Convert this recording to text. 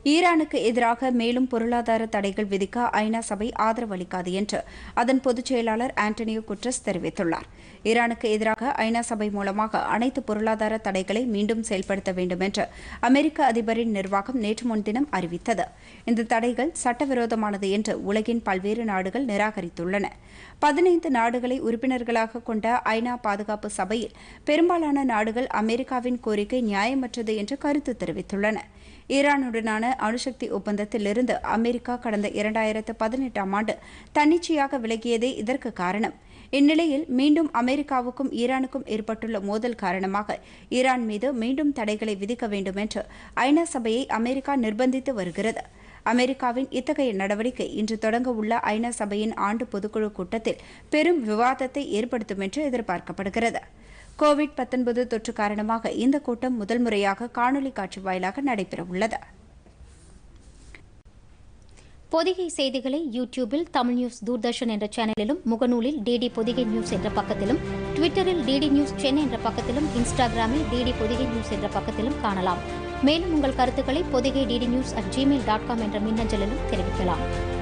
ஈரானுக்கு எதிராக மேலும் பொருளாதார தடைகள் விதிக்க ஐநா சபை ஆதரவு அளிக்காது என்று அதன் பொதுச் செயலாளர் ஆண்டனியோ குட்ரஸ் தெரிவித்துள்ளார் ஈரானுக்கு எதிராக ஐநா சபை மூலமாக அனைத்து பொருளாதார தடைகளை மீண்டும் செயல்படுத்த வேண்டும் என்று அமெரிக்க அதிபரின் நிர்வாகம் நேற்று முன்தினம் அறிவித்தது இந்த தடைகள் சட்டவிரோதமானது என்று உலகின் பல்வேறு நாடுகள் நிராகரித்துள்ளன பதினைந்து நாடுகளை உறுப்பினர்களாக கொண்ட ஐநா பாதுகாப்பு சபையில் பெரும்பாலான நாடுகள் அமெரிக்காவின் கோரிக்கை நியாயமற்றது என்று கருத்து தெரிவித்துள்ளன ஈரானுடனான அணுசக்தி ஒப்பந்தத்திலிருந்து அமெரிக்கா கடந்த இரண்டாயிரத்து பதினெட்டாம் ஆண்டு தன்னிச்சையாக விலகியதே இதற்கு காரணம் இந்நிலையில் மீண்டும் அமெரிக்காவுக்கும் ஈரானுக்கும் ஏற்பட்டுள்ள மோதல் காரணமாக ஈரான் மீது மீண்டும் தடைகளை விதிக்க வேண்டும் என்று ஐநா சபையை அமெரிக்கா நிர்பந்தித்து வருகிறது அமெரிக்காவின் இத்தகைய நடவடிக்கை இன்று தொடங்க உள்ள ஐநா சபையின் ஆண்டு பொதுக்குழு கூட்டத்தில் பெரும் விவாதத்தை ஏற்படுத்தும் என்று எதிர்பார்க்கப்படுகிறது கோவிட் தொற்று காரணமாக இந்த கூட்டம் முதல் முறையாக காணொலி காட்சி வாயிலாக நடைபெறவுள்ளது பொதிகை செய்திகளை யூடியூபில் தமிழ் நியூஸ் தூர்தர்ஷன் என்ற சேனலிலும் முகநூலில் டிடி பொதிகை நியூஸ் என்ற பக்கத்திலும் ட்விட்டரில் டிடி நியூஸ் சென்னை என்ற பக்கத்திலும் இன்ஸ்டாகிராமில் டிடி பொதிகை நியூஸ் என்ற பக்கத்திலும் காணலாம் மேலும் உங்கள் கருத்துக்களை Podhigai DD news at Gmail dot com என்ற மின்னஞ்சலிலும் தெரிவிக்கலாம்